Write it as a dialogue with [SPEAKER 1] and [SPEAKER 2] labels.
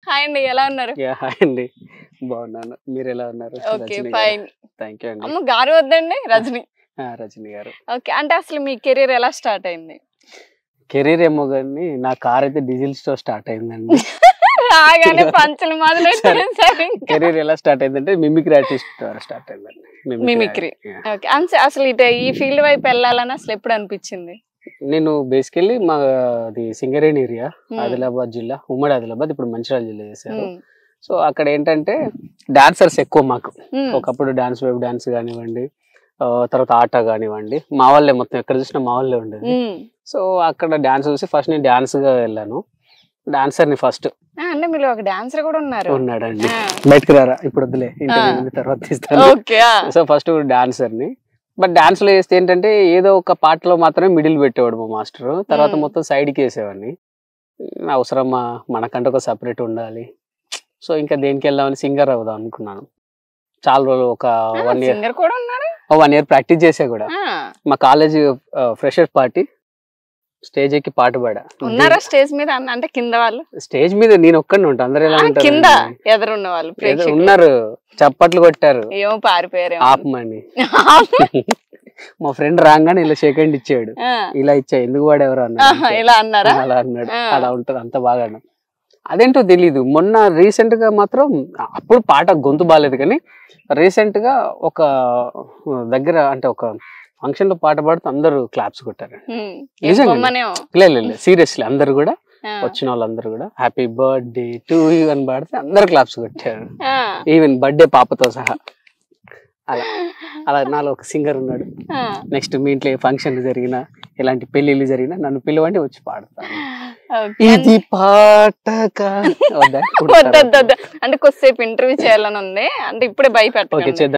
[SPEAKER 1] Hi అండి ఎలా ఉన్నారు
[SPEAKER 2] యా హాయ్ అండి బాగున్నాను మీరు ఎలా ఉన్నారు
[SPEAKER 1] ఓకే ఫైన్
[SPEAKER 2] థ్యాంక్ యూ అండి
[SPEAKER 1] అమ్మ గారు వద్దండి రజని
[SPEAKER 2] ఆ, రజని గారు
[SPEAKER 1] ఓకే అంటే అసలు మీ కెరీర్ ఎలా స్టార్ట్ అయింది
[SPEAKER 2] కెరీర్ ఏమో కానీ నా కార్ అయితే డీజిల్ స్టోర్ స్టార్ట్ అయిందండి
[SPEAKER 1] రాగానే పంచులు మొదలెట్టారు
[SPEAKER 2] కెరీర్ ఎలా స్టార్ట్ అయిందంటే మిమిక్రీ ఆర్టిస్ట్ ద్వారా స్టార్ట్ అయిందండి
[SPEAKER 1] Mimicry.
[SPEAKER 2] Yeah.
[SPEAKER 1] ఓకే అంతే అసలు ఇటు ఈ ఫీల్డ్ వైపు వెళ్ళాలని అసలు ఎప్పుడు అనిపించింది
[SPEAKER 2] నేను బేసికల్లీ మా అది సింగరేణి ఏరియా
[SPEAKER 1] Hmm.
[SPEAKER 2] ఆదిలాబాద్ జిల్లా ఉమ్మడి ఆదిలాబాద్ ఇప్పుడు మంచిర్యాల జిల్లా చేశారు
[SPEAKER 1] ఉమ్.
[SPEAKER 2] సో అక్కడ ఏంటంటే డాన్సర్స్ ఎక్కువ మాకు
[SPEAKER 1] ఉమ్.
[SPEAKER 2] ఒకప్పుడు డాన్స్ వెబ్ డాన్స్ కానివ్వండి ఆ, తర్వాత ఆట కానివ్వండి మా వాళ్ళే మొత్తం ఎక్కడ చూసినా మా వాళ్ళే ఉండేది
[SPEAKER 1] ఉమ్.
[SPEAKER 2] సో అక్కడ డాన్స్ చూసి ఫస్ట్ నేను డాన్స్ గా వెళ్ళాను డాన్సర్ ని ఫస్ట్
[SPEAKER 1] ఆ, అంటే మీరు ఒక డాన్సర్ కూడా ఉన్నారు
[SPEAKER 2] ఉన్నాడండి
[SPEAKER 1] ఆ.
[SPEAKER 2] బయటకు రారా ఇప్పుడు వద్దులే ఇంటర్వ్యూ ఉంది, తర్వాత తీస్తాను
[SPEAKER 1] ఓకే ఆ.
[SPEAKER 2] సో ఫస్ట్ డాన్సర్ ని బట్ డాన్స్ లో వేస్తే ఏంటంటే ఏదో ఒక పాటలో మాత్రమే మిడిల్ పెట్టేవాడు మా మాస్టర్ తర్వాత
[SPEAKER 1] Hmm.
[SPEAKER 2] మొత్తం side కి వేసేవాడిని ఉమ్, అవసరమా మనకంటే ఒక సపరేట్ ఉండాలి సో ఇంకా దేనికి వెళ్దామని సింగర్ అవుదాం అనుకున్నాను చాలా రోజులు ఒక
[SPEAKER 1] ఆ,
[SPEAKER 2] వన్ ఇయర్
[SPEAKER 1] సింగర్ కూడా ఉన్నారు
[SPEAKER 2] వన్ ఇయర్ ప్రాక్టీస్ చేసా కూడా
[SPEAKER 1] ఆ,
[SPEAKER 2] మా కాలేజ్ ఫ్రెషర్ పార్టీ స్టేజ్ ఎక్కి పాట పాడా
[SPEAKER 1] ఉన్నారా స్టేజ్ మీద అన్న- అంటే కింద వాళ్ళు
[SPEAKER 2] స్టేజ్ మీద నేను ఒక్కడిని ఉంటా అందరు ఎలా
[SPEAKER 1] ఆ,
[SPEAKER 2] ఉంటారు
[SPEAKER 1] కింద ఎదురున్న వాళ్ళు
[SPEAKER 2] ఏదో
[SPEAKER 1] ప్రేక్షకులు
[SPEAKER 2] ఉన్నారు చప్పట్లు కొట్టారు
[SPEAKER 1] ఏమో పారిపోయారు
[SPEAKER 2] ఆపమని మా ఫ్రెండ్ రాగానే ఇలా షేక్ హ్యాండ్ ఇచ్చాడు ఇలా ఇచ్చా ఎందుకు వాడెవరు అన్నాడు
[SPEAKER 1] ఇలా అన్నారా
[SPEAKER 2] అలా అన్నాడు
[SPEAKER 1] ఆ.
[SPEAKER 2] అలా ఉంటది అంత బాగా అన్నాడు. అదేంటో తెలీదు మొన్న రీసెంట్ గా మాత్రం అప్పుడు పాట గొంతు బాగాలేదు కానీ రీసెంట్ గా ఒక దగ్గర అంటే ఒక ఫంక్షన్ లో పాట పాడుతూ అందరూ క్లాప్స్ కొట్టారు
[SPEAKER 1] ఉమ్. ఏం
[SPEAKER 2] నిజంగానే.
[SPEAKER 1] బొమ్మనేమో
[SPEAKER 2] లేదు సీరియస్లీ అందరు కూడా
[SPEAKER 1] ఆ.
[SPEAKER 2] వచ్చిన వాళ్ళందరూ కూడా హ్యాపీ బర్త్డే టు యూ అని పాడితే అందరు క్లాప్స్ కొట్టారు
[SPEAKER 1] ఆ.
[SPEAKER 2] ఈవెన్ బర్త్డే పాపతో సహా అలా అలా నాలో ఒక సింగర్ ఉన్నాడు
[SPEAKER 1] ఆ.
[SPEAKER 2] నెక్స్ట్ మీ ఇంట్లో ఫంక్షన్ జరిగినా ఇలాంటి పెళ్లిళ్ళు జరిగినా నన్ను పిలవండి వచ్చి పాడతాను
[SPEAKER 1] ఓకే.
[SPEAKER 2] ఇది పాటక వద్దా?
[SPEAKER 1] వద్దు, వద్దు, వద్దు. అంటే కొద్దిసేపు ఇంటర్వ్యూ చేయాలని ఉంది అంటే ఇప్పుడే
[SPEAKER 2] ఓకే
[SPEAKER 1] భయపెట్టండి
[SPEAKER 2] చేద్దాం